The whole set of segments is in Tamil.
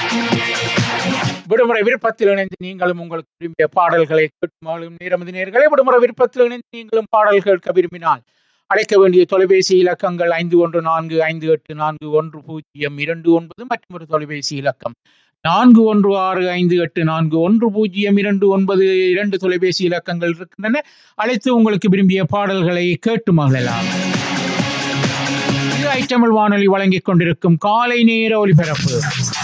விடுமுறை விருப்பத்தில் இணைந்து நீங்களும் உங்களுக்கு விரும்பிய பாடல்களை கேட்டு மகளும் நேரமது நேர்களை விடுமுறை விருப்பத்தில் இணைந்து நீங்களும் பாடல் கேட்க விரும்பினால் அழைக்க வேண்டிய தொலைபேசி இலக்கங்கள் ஐந்து ஒன்று நான்கு ஐந்து எட்டு நான்கு ஒன்று பூஜ்ஜியம் இரண்டு ஒன்பது மற்றும் ஒரு தொலைபேசி இலக்கம் நான்கு ஒன்று ஆறு ஐந்து எட்டு நான்கு ஒன்று பூஜ்ஜியம் இரண்டு ஒன்பது இரண்டு தொலைபேசி இலக்கங்கள் இருக்கின்றன அழைத்து உங்களுக்கு விரும்பிய பாடல்களை கேட்டு மகிழலாம் இது ஐட்டமிழ் வானொலி வழங்கிக் கொண்டிருக்கும் காலை நேர ஒலிபரப்பு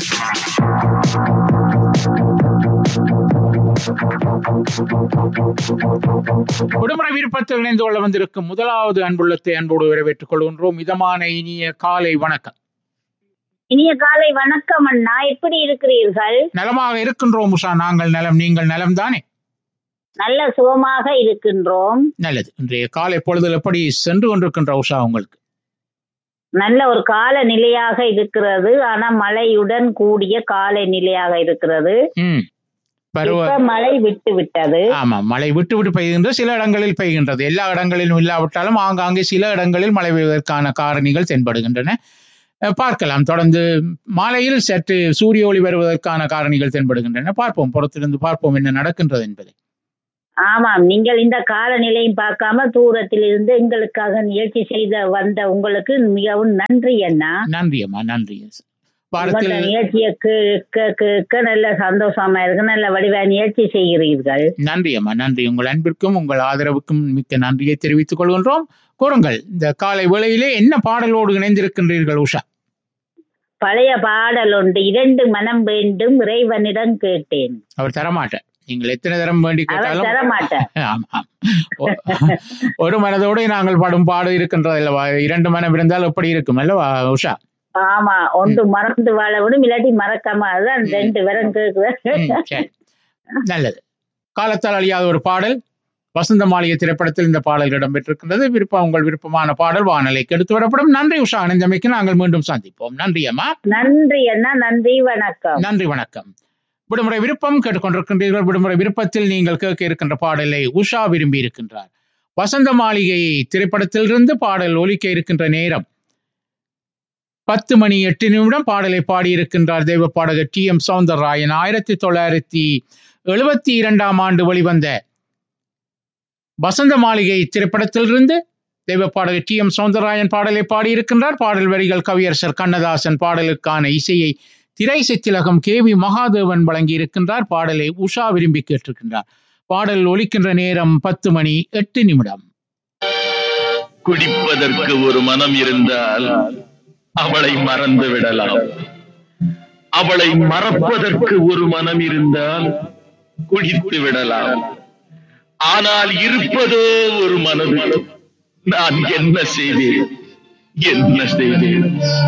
விடுமுறை விருப்பத்தில் இணைந்து கொள்ள வந்திருக்கும் முதலாவது அன்புள்ளத்தை அன்போடு வரவேற்றுக் கொள்கின்றோம் மிதமான இனிய காலை வணக்கம் இனிய காலை வணக்கம் அண்ணா எப்படி இருக்கிறீர்கள் நலமாக இருக்கின்றோம் உஷா நாங்கள் நலம் நீங்கள் நலம் தானே நல்ல சுகமாக இருக்கின்றோம் நல்லது இன்றைய காலை பொழுதில் எப்படி சென்று கொண்டிருக்கின்ற உஷா உங்களுக்கு நல்ல ஒரு கால நிலையாக இருக்கிறது ஆனா மழையுடன் கூடிய காலை நிலையாக இருக்கிறது ம் பருவ இப்ப மழை விட்டு விட்டது ஆமா மழை விட்டு விட்டு பெய்கின்ற சில இடங்களில் பெய்கின்றது எல்லா இடங்களிலும் இல்லாவிட்டாலும் ஆங்காங்கே சில இடங்களில் மழை பெய்வதற்கான காரணிகள் தென்படுகின்றன அஹ் பார்க்கலாம் தொடர்ந்து மாலையில் சற்று சூரிய ஒளி வருவதற்கான காரணிகள் தென்படுகின்றன பார்ப்போம் புறத்திலிருந்து பார்ப்போம் என்ன நடக்கின்றது என்பதை ஆமாம் நீங்கள் இந்த காலநிலையும் பார்க்காம தூரத்தில் இருந்து எங்களுக்காக நிகழ்ச்சி செய்த வந்த உங்களுக்கு மிகவும் நன்றி அண்ணா நன்றி அம்மா நன்றி உங்களோட வாரத்தில் நிகழ்ச்சியை கேட்க கேட்க நல்ல சந்தோஷமா இருக்கு நல்ல வடிவா நிகழ்ச்சி செய்கிறீர்கள் நன்றி அம்மா நன்றி உங்கள் அன்பிற்கும் உங்கள் ஆதரவுக்கும் மிக்க நன்றியை தெரிவித்துக் கொள்கின்றோம் கூறுங்கள் இந்த காலை வேளையிலே என்ன பாடலோடு இணைந்திருக்கின்றீர்கள் உஷா பழைய பாடல் ஒன்று இரண்டு மனம் வேண்டும் இறைவனிடம் கேட்டேன் அவர் தரமாட்டார் நீங்கள் எத்தனை தரம் வேண்டி அவர் கேட்டாலும் தர மாட்டார் ஆமாம் ஒ- ஒரு மனதோடு நாங்கள் பாடும் பாடு இருக்கின்றது அல்லவா இரண்டு மனம் இருந்தால் எப்படி இருக்கும் அல்லவா உஷா ஆமா ஒன்று மறந்து வாழ விடும் இல்லாட்டி மறக்காம அதுதான் ரெண்டு பேரும் கேக்குது ம், சரி. நல்லது காலத்தால் அழியாத ஒரு பாடல் வசந்த மாளிகை திரைப்படத்தில் இந்த பாடல் இடம்பெற்றிருக்கின்றது விருப்பம் உங்கள் விருப்பமான பாடல் வானலைக்கு எடுத்து வரப்படும் நன்றி உஷா அணிந்தமைக்கு நாங்கள் மீண்டும் சந்திப்போம் நன்றி அம்மா நன்றி அண்ணா நன்றி வணக்கம் நன்றி வணக்கம் விடுமுறை விருப்பம் கேட்டுக்கொண்டிருக்கின்றீர்கள் விடுமுறை விருப்பத்தில் நீங்கள் கேட்க இருக்கின்ற பாடலை உஷா விரும்பி இருக்கின்றார் வசந்த மாளிகை திரைப்படத்திலிருந்து பாடல் ஒலிக்க இருக்கின்ற நேரம் பத்து மணி எட்டு நிமிடம் பாடலை பாடியிருக்கின்றார் தெய்வ பாடகர் டி எம் சவுந்தரராயன் ஆயிரத்தி தொள்ளாயிரத்தி எழுபத்தி இரண்டாம் ஆண்டு வெளிவந்த வசந்த மாளிகை திரைப்படத்திலிருந்து தெய்வ பாடகர் டி எம் சவுந்தரராயன் பாடலை பாடியிருக்கின்றார் பாடல் வரிகள் கவியரசர் கண்ணதாசன் பாடலுக்கான இசையை திரை சித்திலகம் கே வி மகாதேவன் வழங்கி இருக்கின்றார் பாடலை உஷா விரும்பி கேட்டிருக்கின்றார் பாடல் ஒலிக்கின்ற நேரம் பத்து மணி எட்டு நிமிடம் குடிப்பதற்கு ஒரு மனம் இருந்தால் அவளை மறந்து விடலாம் அவளை மறப்பதற்கு ஒரு மனம் இருந்தால் குடித்து விடலாம் ஆனால் இருப்பதோ ஒரு மனது நான் என்ன செய்தேன் என்ன செய்தேன்